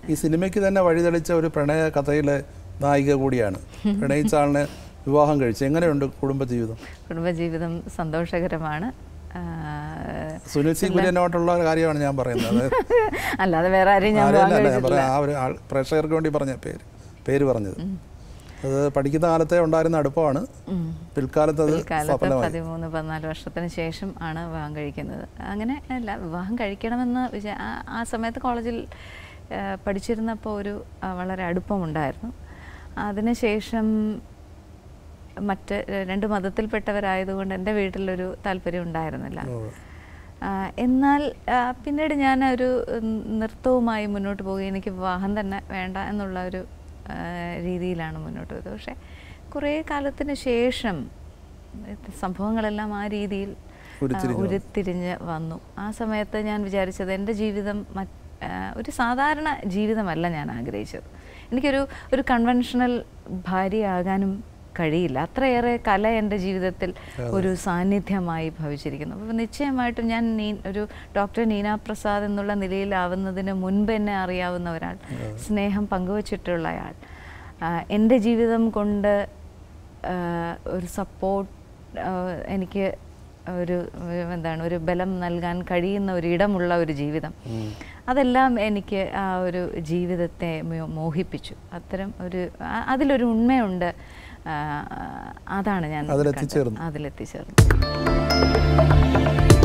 ഈ സിനിമയ്ക്ക് തന്നെ വഴിതെളിച്ച ഒരു പ്രണയ കഥയിലെ നായിക കൂടിയാണ് പ്രണയിച്ച ആളിനെ വിവാഹം കഴിച്ചു എങ്ങനെയുണ്ട് കുടുംബജീവിതം കുടുംബജീവിതം സന്തോഷകരമാണ് ആ, സുനിൽ സി കുര്യനോട്ടുള്ള കാര്യമാണ് ഞാൻ പറയുന്നത് അത് അല്ലാതെ വേറെ ആരെയും ഞാൻ വിവാഹം ആരെയല്ല ഞാൻ കഴിച്ചിട്ടില്ല പറയാം ആ ഒരു ആൾ പ്രേക്ഷകർക്ക് വേണ്ടി പറഞ്ഞ പേര് പേര് പറഞ്ഞത് അത് പഠിക്കുന്ന കാലത്തെ ഉണ്ടായിരുന്ന അടുപ്പമാണ് ഉം. പിൽക്കാലത്ത് അത് പിൽക്കാലത്ത് സഫലമായി പതിമൂന്ന് പതിനാല് വർഷത്തിന് ശേഷം ആണ് വിവാഹം കഴിക്കുന്നത് അങ്ങനെ അല്ല വിവാഹം കഴിക്കണമെന്ന് വിചാ ആ- ആ സമയത്ത് കോളേജിൽ ആ, പഠിച്ചിരുന്നപ്പോൾ ഒരു ആ, വളരെ അടുപ്പമുണ്ടായിരുന്നു അതിനുശേഷം മറ്റ് രണ്ട് മതത്തിൽപ്പെട്ടവരായതുകൊണ്ട് എൻ്റെ വീട്ടിലൊരു താല്പര്യം ഉണ്ടായിരുന്നില്ല ആ, എന്നാൽ ആ, പിന്നീട് ഞാൻ ഒരു ഉം, നൃത്തവുമായി മുന്നോട്ട് പോവുകയും എനിക്ക് വിവാഹം തന്നെ വേണ്ട എന്നുള്ള ഒരു ആ, രീതിയിലാണ് മുന്നോട്ട് പോയത് പക്ഷേ കുറേ കാലത്തിന് ശേഷം ഇത് സംഭവങ്ങളെല്ലാം ആ രീതിയിൽ ആ, ഉരുത്തിരിഞ്ഞ് വന്നു. ഉരുത്തിരിഞ്ഞ് വന്നു ആ സമയത്ത് ഞാൻ വിചാരിച്ചത് എൻ്റെ ജീവിതം മറ്റ് ആ, ഒരു സാധാരണ ജീവിതമല്ല ഞാൻ ആഗ്രഹിച്ചത് എനിക്കൊരു ഒരു കൺവെൻഷണൽ ഭാര്യയാകാനും കഴിയില്ല അത്രയേറെ കല എൻ്റെ ജീവിതത്തിൽ ഒരു സാന്നിധ്യമായി ഭവിച്ചിരിക്കുന്നു അപ്പോൾ നിശ്ചയമായിട്ടും ഞാൻ നീ ഒരു ഡോക്ടർ നീന പ്രസാദ് എന്നുള്ള നിലയിലാവുന്നതിന് മുൻപ് എന്നെ അറിയാവുന്ന ഒരാൾ സ്നേഹം പങ്കുവച്ചിട്ടുള്ളയാൾ ആ, എൻ്റെ ജീവിതം കൊണ്ട് ആ, ഒരു സപ്പോർട്ട് എനിക്ക് ഒരു ഒരു എന്താണ് ഒരു ബലം നൽകാൻ കഴിയുന്ന ഒരു ഇടമുള്ള ഒരു ജീവിതം അതെല്ലാം എനിക്ക് ആ ഒരു ജീവിതത്തെ മോ- മോഹിപ്പിച്ചു അത്തരം ഒരു ആ- അതിലൊരു ഉണ്മയുണ്ട് ആ, അതാണ് ഞാൻ അതിലെത്തിച്ചേർന്നു. കണ്ടത്. അതിലെത്തിച്ചേർന്നു